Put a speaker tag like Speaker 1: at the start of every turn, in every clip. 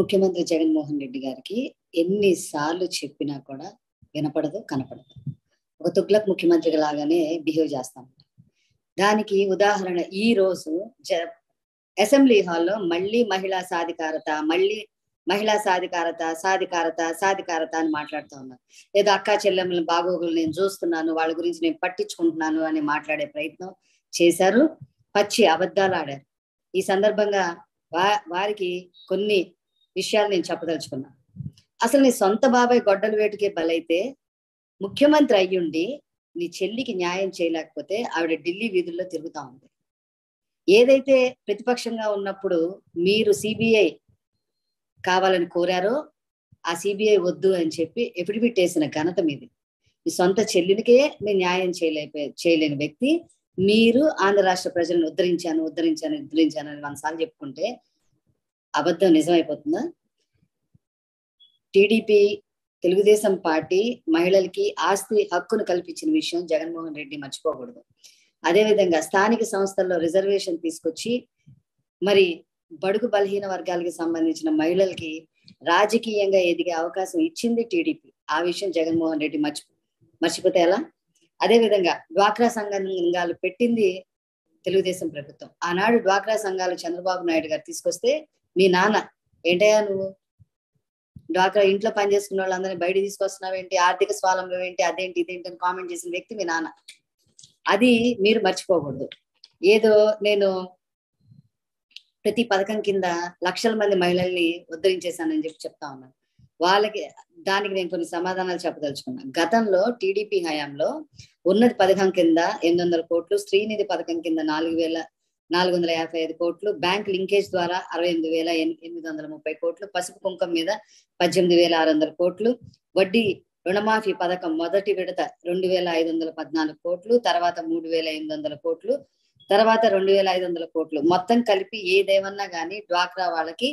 Speaker 1: ముఖ్యమంత్రి జగన్మోహన్ రెడ్డి గారికి ఎన్నిసార్లు చెప్పినా కూడా వినపడదు కనపడదు ఒక తుగ్లక్ ముఖ్యమంత్రి లాగానే బిహేవ్ చేస్తాం దానికి ఉదాహరణ ఈ రోజు జ అసెంబ్లీ హాల్లో మళ్ళీ మహిళా సాధికారత మళ్ళీ మహిళా సాధికారత సాధికారత సాధికారత అని మాట్లాడుతూ ఉన్నారు ఏదో అక్కా చెల్లెమ్మల బాగోగులు నేను చూస్తున్నాను వాళ్ళ గురించి నేను పట్టించుకుంటున్నాను అని మాట్లాడే ప్రయత్నం చేశారు పచ్చి అబద్ధాలు ఆడారు ఈ సందర్భంగా వా వారికి కొన్ని విషయాలు నేను చెప్పదలుచుకున్నా అసలు నీ సొంత బాబాయ్ గొడ్డల వేటుకే బలైతే ముఖ్యమంత్రి అయ్యుండి నీ చెల్లికి న్యాయం చేయలేకపోతే ఆవిడ ఢిల్లీ వీధుల్లో తిరుగుతా ఉంది ఏదైతే ప్రతిపక్షంగా ఉన్నప్పుడు మీరు సిబిఐ కావాలని కోరారో ఆ సిబిఐ వద్దు అని చెప్పి ఎఫిడవిట్ వేసిన ఘనత మీది మీ సొంత చెల్లినికే మీ న్యాయం చేయలేకపోయే చేయలేని వ్యక్తి మీరు ఆంధ్ర రాష్ట్ర ప్రజలను ఉద్ధరించాను ఉద్ధరించాను ఉద్ధరించాను అని వందసార్లు చెప్పుకుంటే అబద్ధం నిజమైపోతుందా టీడీపీ తెలుగుదేశం పార్టీ మహిళలకి ఆస్తి హక్కును కల్పించిన విషయం జగన్మోహన్ రెడ్డి మర్చిపోకూడదు అదేవిధంగా స్థానిక సంస్థల్లో రిజర్వేషన్ తీసుకొచ్చి మరి బడుగు బలహీన వర్గాలకి సంబంధించిన మహిళలకి రాజకీయంగా ఎదిగే అవకాశం ఇచ్చింది టీడీపీ ఆ విషయం జగన్మోహన్ రెడ్డి మర్చి మర్చిపోతే ఎలా అదేవిధంగా డ్వాక్రా సంఘాలు పెట్టింది తెలుగుదేశం ప్రభుత్వం ఆనాడు డ్వాక్రా సంఘాలు చంద్రబాబు నాయుడు గారు తీసుకొస్తే మీ నాన్న ఏంటయ్యా నువ్వు డ్వాక్రా ఇంట్లో పనిచేసుకున్న వాళ్ళందరినీ బయట తీసుకొస్తున్నావు ఏంటి ఆర్థిక స్వాలంబం ఏంటి అదేంటి ఇదేంటి అని కామెంట్ చేసిన వ్యక్తి మీ నాన్న అది మీరు మర్చిపోకూడదు ఏదో నేను ప్రతి పథకం కింద లక్షల మంది మహిళల్ని ఉద్ధరించేశానని చెప్పి చెప్తా ఉన్నాను వాళ్ళకి దానికి నేను కొన్ని సమాధానాలు చెప్పదలుచుకున్నా గతంలో టీడీపీ హయాంలో ఉన్నతి పథకం కింద ఎనిమిది వందల కోట్లు శ్రీనిధి పథకం కింద నాలుగు వేల నాలుగు వందల యాభై ఐదు కోట్లు బ్యాంక్ లింకేజ్ ద్వారా అరవై ఎనిమిది వేల ఎనిమిది వందల ముప్పై కోట్లు పసుపు కుంకం మీద పద్దెనిమిది వేల ఆరు వందల కోట్లు వడ్డీ రుణమాఫీ పథకం మొదటి విడత రెండు వేల ఐదు వందల పద్నాలుగు కోట్లు తర్వాత మూడు వేల ఎనిమిది వందల కోట్లు తర్వాత రెండు వేల ఐదు వందల కోట్లు మొత్తం కలిపి ఏదేమన్నా కానీ డ్వాక్రా వాళ్ళకి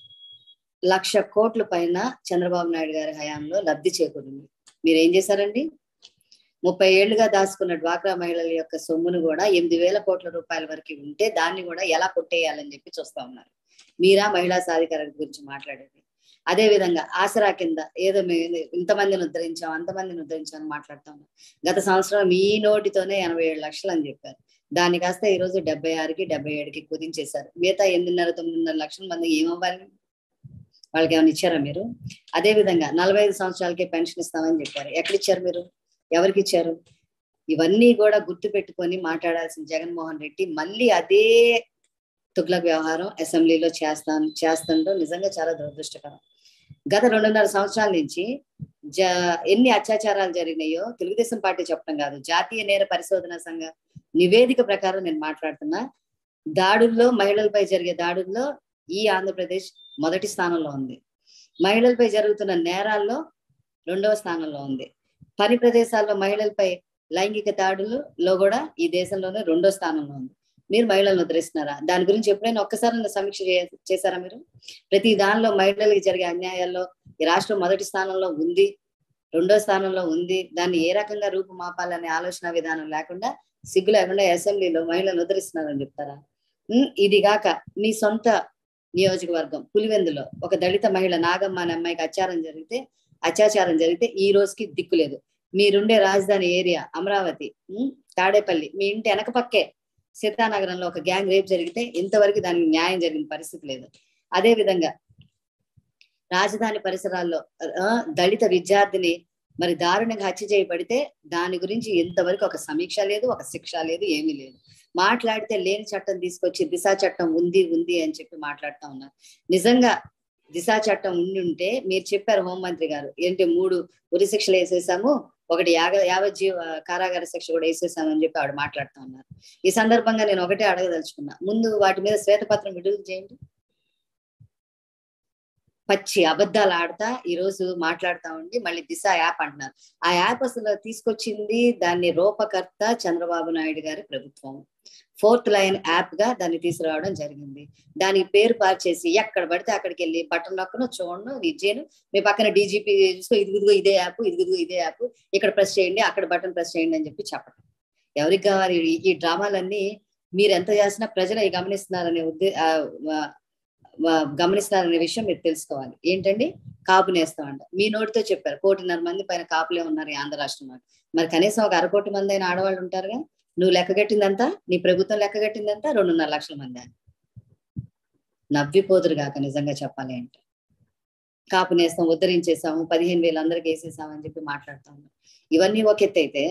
Speaker 1: లక్ష కోట్ల పైన చంద్రబాబు నాయుడు గారి హయాంలో లబ్ధి చేకూరింది మీరు ఏం చేశారండి ముప్పై ఏళ్లుగా దాచుకున్న డ్వాక్రా మహిళల యొక్క సొమ్మును కూడా ఎనిమిది వేల కోట్ల రూపాయల వరకు ఉంటే దాన్ని కూడా ఎలా కొట్టేయాలని చెప్పి చూస్తా ఉన్నారు మీరా మహిళా సాధికారత గురించి మాట్లాడేది అదే విధంగా ఆసరా కింద ఏదో మేము ఇంతమందిని ఉద్ధరించాం అంతమందిని ఉద్ధరించాం అని మాట్లాడుతా ఉన్నాం గత సంవత్సరం మీ నోటితోనే ఎనభై ఏడు లక్షలు అని చెప్పారు దాని కాస్త ఈ రోజు డెబ్బై ఆరుకి డెబ్బై ఏడుకి కుదించేశారు మిగతా ఎనిమిదిన్నర తొమ్మిదిన్నర లక్షల మంది ఏమవ్వాలి వాళ్ళకి ఏమైనా ఇచ్చారా మీరు అదే విధంగా నలభై ఐదు సంవత్సరాలకే పెన్షన్ ఇస్తామని చెప్పారు ఎక్కడిచ్చారు మీరు ఎవరికి ఇచ్చారు ఇవన్నీ కూడా గుర్తు పెట్టుకొని మాట్లాడాల్సిన జగన్మోహన్ రెడ్డి మళ్ళీ అదే తుగ్లక్ వ్యవహారం అసెంబ్లీలో చేస్తాను చేస్తుండో నిజంగా చాలా దురదృష్టకరం గత రెండున్నర సంవత్సరాల నుంచి జ ఎన్ని అత్యాచారాలు జరిగినాయో తెలుగుదేశం పార్టీ చెప్పడం కాదు జాతీయ నేర పరిశోధన సంఘ నివేదిక ప్రకారం నేను మాట్లాడుతున్నా దాడుల్లో మహిళలపై జరిగే దాడుల్లో ఈ ఆంధ్రప్రదేశ్ మొదటి స్థానంలో ఉంది మహిళలపై జరుగుతున్న నేరాల్లో రెండవ స్థానంలో ఉంది పని ప్రదేశాల్లో మహిళలపై లైంగిక దాడులలో కూడా ఈ దేశంలోనే రెండో స్థానంలో ఉంది మీరు మహిళలను ఉద్ధరిస్తున్నారా దాని గురించి ఎప్పుడైనా ఒక్కసారి సమీక్ష చేశారా మీరు ప్రతి దానిలో మహిళలకి జరిగే అన్యాయాల్లో ఈ రాష్ట్రం మొదటి స్థానంలో ఉంది రెండో స్థానంలో ఉంది దాన్ని ఏ రకంగా రూపుమాపాలనే ఆలోచన విధానం లేకుండా సిగ్గు లేకుండా అసెంబ్లీలో మహిళలను ఉద్ధరిస్తున్నారని చెప్తారా ఇది గాక మీ సొంత నియోజకవర్గం పులివెందులో ఒక దళిత మహిళ నాగమ్మ అనే అమ్మాయికి అత్యాచారం జరిగితే అత్యాచారం జరిగితే ఈ రోజుకి దిక్కు లేదు మీరుండే రాజధాని ఏరియా అమరావతి తాడేపల్లి మీ ఇంటి వెనక పక్కే సీతానగరంలో ఒక గ్యాంగ్ రేప్ జరిగితే ఇంతవరకు దానికి న్యాయం జరిగిన పరిస్థితి లేదు అదే విధంగా రాజధాని పరిసరాల్లో దళిత విద్యార్థిని మరి దారుణంగా హత్య చేయబడితే దాని గురించి ఇంతవరకు ఒక సమీక్ష లేదు ఒక శిక్ష లేదు ఏమీ లేదు మాట్లాడితే లేని చట్టం తీసుకొచ్చి దిశా చట్టం ఉంది ఉంది అని చెప్పి మాట్లాడుతూ ఉన్నారు నిజంగా దిశా చట్టం ఉండి ఉంటే మీరు చెప్పారు హోంమంత్రి గారు ఏంటి మూడు ఉరి శిక్షలు వేసేసాము ఒకటి యాగ యావజ్జీవ కారాగార శిక్ష కూడా వేసేసామని చెప్పి ఆవిడ మాట్లాడుతూ ఉన్నారు ఈ సందర్భంగా నేను ఒకటే అడగదలుచుకున్నా ముందు వాటి మీద శ్వేతపత్రం విడుదల చేయండి పచ్చి అబద్ధాలు ఆడతా ఈ రోజు మాట్లాడుతా ఉండి మళ్ళీ దిశ యాప్ అంటున్నారు ఆ యాప్ అసలు తీసుకొచ్చింది దాన్ని రూపకర్త చంద్రబాబు నాయుడు గారి ప్రభుత్వం ఫోర్త్ లైన్ యాప్ గా దాన్ని తీసుకురావడం జరిగింది దానికి పేరు పార్చేసి ఎక్కడ పడితే అక్కడికి వెళ్ళి బటన్ నొక్కను చూడను విజయను మీ పక్కన డీజీపీ చూసుకో ఇదిగుదిగో ఇదే యాప్ ఇదిగుదిగో ఇదే యాప్ ఇక్కడ ప్రెస్ చేయండి అక్కడ బటన్ ప్రెస్ చేయండి అని చెప్పి చెప్పడం ఎవరికి కావాలి ఈ డ్రామాలన్నీ మీరు ఎంత చేసినా ప్రజలు గమనిస్తున్నారనే ఉద్దే వ- గమనిస్తున్నారనే విషయం మీరు తెలుసుకోవాలి ఏంటండి కాపు నేస్తాం అంట మీ నోటితో చెప్పారు కోటిన్నర మంది పైన కాపులే ఉన్నారు ఈ ఆంధ్ర రాష్ట్రంలో మరి కనీసం ఒక అరకోటి మంది అయిన ఆడవాళ్ళు ఉంటారుగా నువ్వు లెక్కగట్టిందంతా నీ ప్రభుత్వం లెక్కగట్టిందంతా రెండున్నర లక్షల మంది అని నవ్విపోదురు కాక నిజంగా చెప్పాలి అంటే కాపు నేస్తాం ఉద్ధరించేసాము పదిహేను వేలు అందరికి వేసేసామని చెప్పి మాట్లాడుతా ఉన్నాం ఇవన్నీ ఒక ఎత్తు అయితే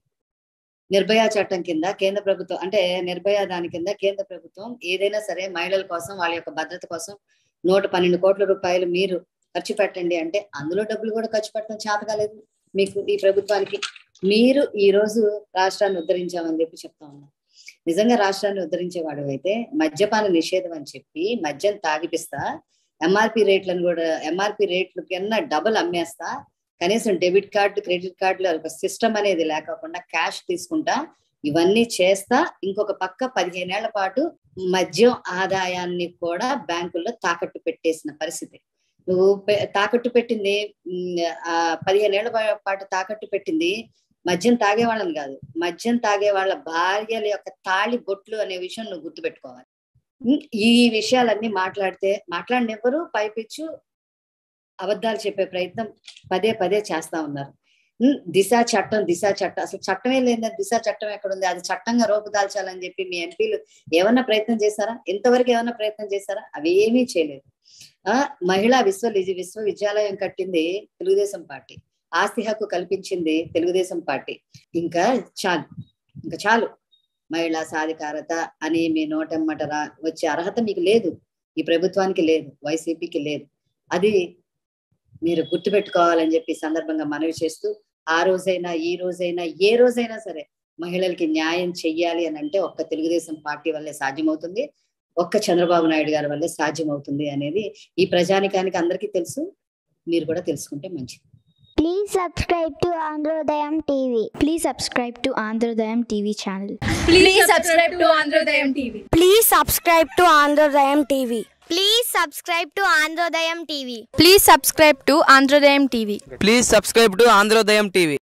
Speaker 1: నిర్భయ చట్టం కింద కేంద్ర ప్రభుత్వం అంటే నిర్భయ దాని కింద కేంద్ర ప్రభుత్వం ఏదైనా సరే మహిళల కోసం వాళ్ళ యొక్క భద్రత కోసం నూట పన్నెండు కోట్ల రూపాయలు మీరు ఖర్చు పెట్టండి అంటే అందులో డబ్బులు కూడా ఖర్చు పెట్టడం చేత కాలేదు మీకు ఈ ప్రభుత్వానికి మీరు ఈ రోజు రాష్ట్రాన్ని ఉద్ధరించామని చెప్పి చెప్తా ఉన్నాం నిజంగా రాష్ట్రాన్ని ఉద్ధరించేవాడు అయితే మద్యపాన నిషేధం అని చెప్పి మద్యం తాగిపిస్తా ఎంఆర్పి రేట్లను కూడా ఎంఆర్పి రేట్లు కన్నా డబుల్ అమ్మేస్తా కనీసం డెబిట్ కార్డు క్రెడిట్ కార్డులో ఒక సిస్టమ్ అనేది లేకుండా క్యాష్ తీసుకుంటా ఇవన్నీ చేస్తా ఇంకొక పక్క పదిహేనేళ్ల పాటు మద్యం ఆదాయాన్ని కూడా బ్యాంకుల్లో తాకట్టు పెట్టేసిన పరిస్థితి నువ్వు పె- తాకట్టు పెట్టింది ఉమ్, ఆ పదిహేనేళ్ల పా- పాటు తాకట్టు పెట్టింది మద్యం తాగే వాళ్ళని కాదు మద్యం తాగే వాళ్ళ భార్యల యొక్క తాళి బొట్లు అనే విషయం నువ్వు గుర్తుపెట్టుకోవాలి ఉమ్, ఈ విషయాలన్నీ మాట్లాడితే మాట్లాడినెవ్వరు పైపిచ్చు అబద్ధాలు చెప్పే ప్రయత్నం పదే పదే చేస్తా ఉన్నారు ఉమ్, దిశ చట్టం దిశ చట్టం అసలు చట్టమే లేదని దిశ చట్టం ఎక్కడుంది అది చట్టంగా రూపుదాల్చాలని చెప్పి మీ ఎంపీలు ఏమన్నా ప్రయత్నం చేశారా ఇంతవరకు ఏమన్నా ప్రయత్నం చేశారా అవి ఏమీ చేయలేదు ఆ మహిళా విశ్వ విశ్వవిద్యాలయం కట్టింది తెలుగుదేశం పార్టీ ఆస్తి హక్కు కల్పించింది తెలుగుదేశం పార్టీ ఇంకా చాలు ఇంకా చాలు మహిళా సాధికారత అని మీ నోటమ్మట రా వచ్చే అర్హత మీకు లేదు ఈ ప్రభుత్వానికి లేదు వైసీపీకి లేదు అది మీరు గుర్తుపెట్టుకోవాలని చెప్పి ఈ సందర్భంగా మనవి చేస్తూ ఆ రోజైనా ఈ రోజైనా ఏ రోజైనా సరే మహిళలకి న్యాయం చెయ్యాలి అని అంటే ఒక్క తెలుగుదేశం పార్టీ వల్లే సాధ్యమవుతుంది ఒక్క చంద్రబాబు నాయుడు గారి వల్లే సాధ్యమవుతుంది అనేది ఈ ప్రజానికానికి అందరికీ తెలుసు మీరు కూడా తెలుసుకుంటే మంచిది
Speaker 2: Please subscribe to Androdayam TV.
Speaker 3: Please subscribe to Androdayam TV channel.
Speaker 4: Please subscribe to Androdayam TV.
Speaker 2: Please subscribe to Androdayam TV. Please subscribe to Androdayam TV.
Speaker 3: Please subscribe to Androdayam TV.
Speaker 5: Please subscribe to Androdayam TV.